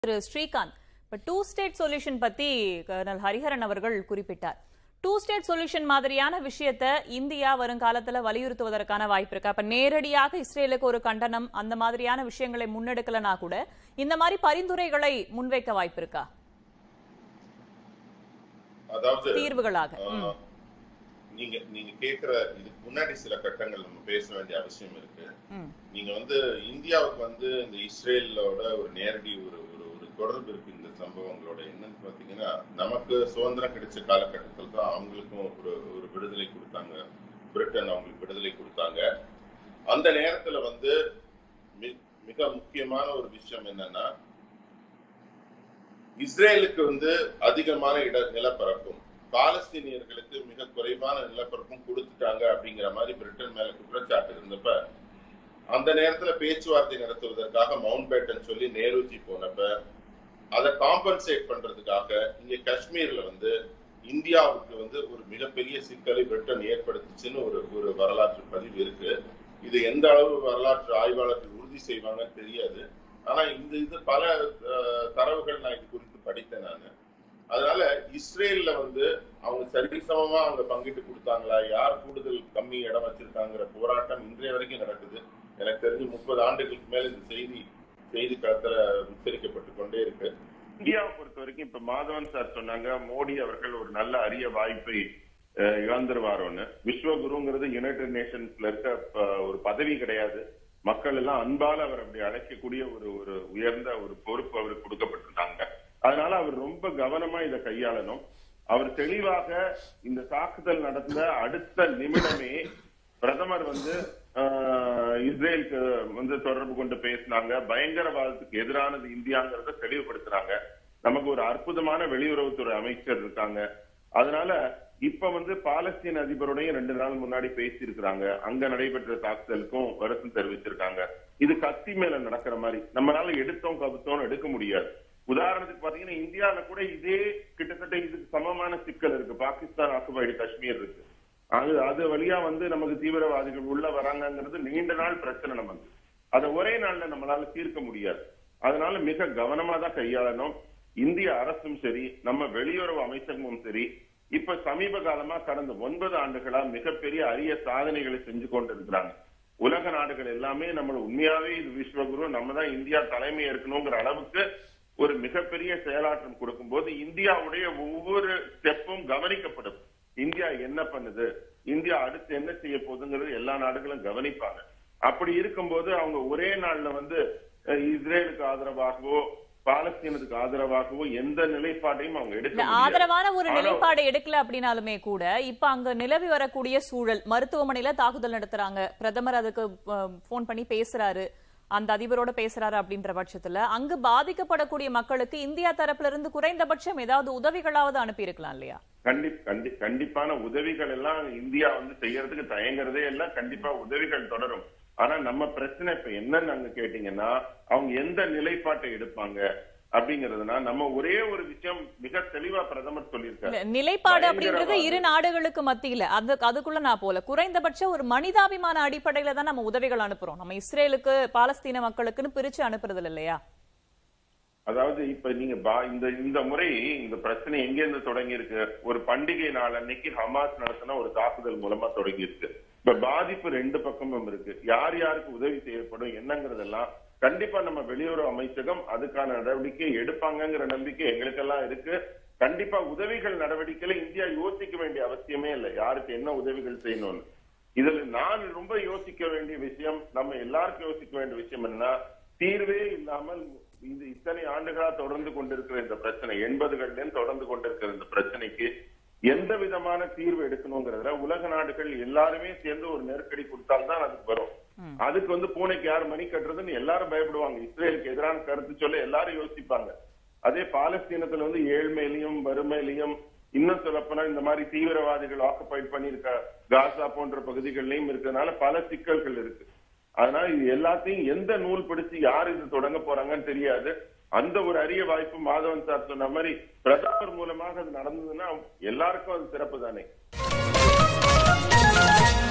திரு ஸ்ரீகாந்த் இப்ப two state solution பத்தி colonel Hariharan அவர்கள் குறிப்பிட்டார் டூ ஸ்டேட் சொல்யூஷன் மாதிரியான விஷயத்த இந்தியா வருங்காலத்துல வலியுறுத்துவதற்கான வாய்ப்பு இருக்கு அப்ப நேரடியாக இஸ்ரேலுக்கு ஒரு கண்டனம் அந்த மாதிரியான விஷயங்களை முன்னெடுக்கலனா கூட இந்த மாதிரி பரிந்துரைகளை முன்வைக்க வாய்ப்பு இருக்கா அதாவது தீர்வுகளாக ம். ஆஹ், நீங்க நீங்க கேக்குற இதுக்கு முன்னாடி சில கட்டங்கள் நம்ம பேச வேண்டிய அவசியம் இருக்கு ம். நீங்க வந்து இந்தியாவுக்கு வந்து இந்த இஸ்ரேலோட ஒரு நேரடி ஒரு ஒரு ஒரு தொடர்பு இருக்கு இந்த சம்பவங்களோட என்னன்னு பாத்தீங்கன்னா நமக்கு சுதந்திரம் கிடைச்ச காலகட்டத்தில் தான் அவங்களுக்கும் ஒரு ஒரு விடுதலை கொடுத்தாங்க பிரிட்டன் அவங்களுக்கு விடுதலை கொடுத்தாங்க அந்த நேரத்துல வந்து மி- மிக முக்கியமான ஒரு விஷயம் என்னன்னா இஸ்ரேலுக்கு வந்து அதிகமான இட நிலப்பரப்பும் பாலஸ்தீனியர்களுக்கு மிக குறைவான நிலப்பரப்பும் கொடுத்துட்டாங்க அப்படிங்கிற மாதிரி பிரிட்டன் மேல குற்றச்சாட்டு இருந்தப்ப அந்த நேரத்துல பேச்சுவார்த்தை நடத்துவதற்காக மவுண்ட் பேட்டன் சொல்லி நேருஜி போனப்ப அதை காம்பன்சேட் பண்றதுக்காக இங்க காஷ்மீர்ல வந்து இந்தியாவுக்கு வந்து ஒரு மிகப்பெரிய சிக்கலை பிரிட்டன் ஏற்படுத்துச்சுன்னு ஒரு ஒரு வரலாற்று பதிவு இருக்கு இது எந்த அளவு வரலாற்று ஆய்வாளர்கள் உறுதி செய்வாங்கன்னு தெரியாது ஆனா இந்த இது பல அஹ், தரவுகள் நான் இது குறித்து படித்தேன் நான் அதனால இஸ்ரேல்ல வந்து அவங்க சரிசமமா அவங்க பங்கிட்டு கொடுத்தாங்களா யார் கூடுதல் கம்மி இடம் வச்சிருக்காங்கிற போராட்டம் இன்றைய வரைக்கும் நடக்குது எனக்கு தெரிஞ்சு முப்பது ஆண்டுகளுக்கு மேல இந்த செய்தி செய்தி களத்துல உச்சரிக்கப்பட்டு கொண்டே இருக்கு இந்தியாவை பொறுத்த வரைக்கும் இப்ப மாதவன் சார் சொன்னாங்க மோடி அவர்கள் ஒரு நல்ல அரிய வாய்ப்பை அஹ், இழந்துருவாரோன்னு விஸ்வகுருங்கிறது யுனைடெட் நேஷன்ஸ்ல இருக்க அஹ், ஒரு பதவி கிடையாது மக்கள் எல்லாம் அன்பால அவர் அப்படி அழைக்கக்கூடிய ஒரு ஒரு உயர்ந்த ஒரு பொறுப்பு அவருக்கு கொடுக்கப்பட்டிருந்தாங்க அதனால அவர் ரொம்ப கவனமா இதை கையாளணும் அவர் தெளிவாக இந்த தாக்குதல் நடந்த அடுத்த நிமிடமே பிரதமர் வந்து ஆஹ், இஸ்ரேலுக்கு வந்து தொடர்பு கொண்டு பேசினாங்க பயங்கரவாதத்துக்கு எதிரானது இந்தியாங்கிறத தெளிவுபடுத்துறாங்க நமக்கு ஒரு அற்புதமான வெளியுறவுத்துறை அமைச்சர் இருக்காங்க அதனால இப்ப வந்து பாலஸ்தீன அதிபருடைய ரெண்டு நாள் முன்னாடி பேசியிருக்கிறாங்க அங்க நடைபெற்ற தாக்குதலுக்கும் வருத்தம் தெரிவிச்சிருக்காங்க இது கத்தி மேல நடக்கிற மாதிரி நம்மளால எடுத்தோம் கவுத்தோம் எடுக்க முடியாது உதாரணத்துக்கு பாத்தீங்கன்னா இந்தியால கூட இதே கிட்டத்தட்ட இதுக்கு சமமான சிக்கல் இருக்கு பாகிஸ்தான் ஆக்குபைடு காஷ்மீர் இருக்கு அது அது வழியா வந்து நமக்கு தீவிரவாதிகள் உள்ள வராங்கங்கிறது நீண்ட நாள் பிரச்சனை நமக்கு அதை ஒரே நாள்ல நம்மளால தீர்க்க முடியாது அதனால மிக கவனமா தான் கையாளணும் இந்திய அரசும் சரி நம்ம வெளியுறவு அமைச்சகமும் சரி இப்ப சமீப காலமா கடந்த ஒன்பது ஆண்டுகளா மிகப்பெரிய அரிய சாதனைகளை செஞ்சு கொண்டிருக்கிறாங்க உலக நாடுகள் எல்லாமே நம்ம உண்மையாவே இது விஸ்வகுரு நம்ம தான் இந்தியா தலைமை ஏற்கணுங்கிற அளவுக்கு ஒரு மிகப்பெரிய செயலாற்றம் கொடுக்கும்போது இந்தியாவுடைய ஒவ்வொரு ஸ்டெப்பும் கவனிக்கப்படும் இந்தியா என்ன பண்ணுது இந்தியா அடுத்து என்ன செய்ய போகுதுங்கிறது எல்லா நாடுகளும் கவனிப்பாங்க அப்படி இருக்கும்போது அவங்க ஒரே நாள்ல வந்து அஹ், இஸ்ரேலுக்கு ஆதரவாகவோ பாலஸ்தீனத்துக்கு ஆதரவாகவோ எந்த நிலைப்பாட்டையும் அவங்க எடுக்க இல்ல முடியாது ஆதரவான ஒரு ஆனா- நிலைப்பாடு எடுக்கல அப்படின்னாலுமே கூட இப்ப அங்க நிலவி வரக்கூடிய சூழல் மருத்துவமனையில தாக்குதல் நடத்துறாங்க பிரதமர் அதுக்கு போன் பண்ணி பேசுறாரு அந்த அதிபரோட பேசுறாரு அப்படின்ற பட்சத்துல அங்கு பாதிக்கப்படக்கூடிய மக்களுக்கு இந்தியா தரப்புல இருந்து குறைந்தபட்சம் ஏதாவது உதவிகளாவது அனுப்பி இருக்கலாம் இல்லையா கண்டி கண்டி கண்டிப்பான உதவிகள் எல்லாம் இந்தியா வந்து செய்யறதுக்கு தயங்குறதே எல்லாம் கண்டிப்பா உதவிகள் தொடரும் ஆனா நம்ம பிரச்சனை இப்ப என்னன்னு அங்க கேட்டீங்கன்னா அவங்க எந்த நிலைப்பாட்டை எடுப்பாங்க அப்படிங்கறதுனா நம்ம ஒரே ஒரு விஷயம் மிக தெளிவா பிரதமர் சொல்லியிருக்காரு இல்ல, நிலைப்பாடு அப்படின்றது பயங்கரவாதம். இரு நாடுகளுக்கு மத்தியில அது அதுக்குள்ள நான் போல குறைந்தபட்ச ஒரு மனிதாபிமான அடிப்படையில தான் நம்ம உதவிகள் அனுப்புறோம் நம்ம இஸ்ரேலுக்கு பாலஸ்தீன மக்களுக்குன்னு பிரிச்சு அனுப்புறது இல்லையா அதாவது இப்ப நீங்க பா- இந்த இந்த முறை இந்த பிரச்சனை எங்க இருந்து தொடங்கி இருக்கு ஒரு பண்டிகை நாள் அன்னைக்கு ஹமாஸ் நடத்தின ஒரு தாக்குதல் மூலமா தொடங்கி இருக்கு இப்ப பாதிப்பு ரெண்டு பக்கமும் இருக்கு யார் யாருக்கு உதவி செய்யப்படும் என்னங்கிறதெல்லாம் கண்டிப்பா நம்ம வெளியுறவு அமைச்சகம் அதுக்கான நடவடிக்கை எடுப்பாங்கங்கிற நம்பிக்கை எங்களுக்கெல்லாம் இருக்கு கண்டிப்பா உதவிகள் நடவடிக்கையில இந்தியா யோசிக்க வேண்டிய அவசியமே இல்லை யாருக்கு என்ன உதவிகள் செய்யணும்னு இதுல நான் ரொம்ப யோசிக்க வேண்டிய விஷயம் நம்ம எல்லாருக்கும் யோசிக்க வேண்டிய விஷயம் என்ன தீர்வே இல்லாமல் இது இத்தனை ஆண்டுகளா தொடர்ந்து கொண்டிருக்கிற இந்த பிரச்சனை எண்பதுகள்ல இருந்து தொடர்ந்து கொண்டிருக்கிற இந்த பிரச்சனைக்கு எந்த விதமான தீர்வு எடுக்கணுங்கிறதுல உலக நாடுகள் எல்லாருமே சேர்ந்து ஒரு நெருக்கடி கொடுத்தால்தான் அதுக்கு வரும் அதுக்கு வந்து பூனைக்கு யார் மணி கட்டுறதுன்னு எல்லாரும் பயப்படுவாங்க இஸ்ரேலுக்கு எதிரான கருத்து சொல்ல எல்லாரும் யோசிப்பாங்க அதே பாலஸ்தீனத்துல வந்து ஏழ்மையிலையும் வறுமையிலையும் இன்னும் சொல்லப்போனா இந்த மாதிரி தீவிரவாதிகள் ஆக்குபைட் பண்ணியிருக்க காசா போன்ற பகுதிகளிலையும் இருக்கிறதுனால பல சிக்கல்கள் இருக்கு அதனால இது எல்லாத்தையும் எந்த நூல் பிடிச்சு யார் இது தொடங்க போறாங்கன்னு தெரியாது அந்த ஒரு அரிய வாய்ப்பு மாதவன் சார் சொன்ன மாதிரி பிரதமர் மூலமாக அது நடந்ததுன்னா எல்லாருக்கும் அது சிறப்பு தானே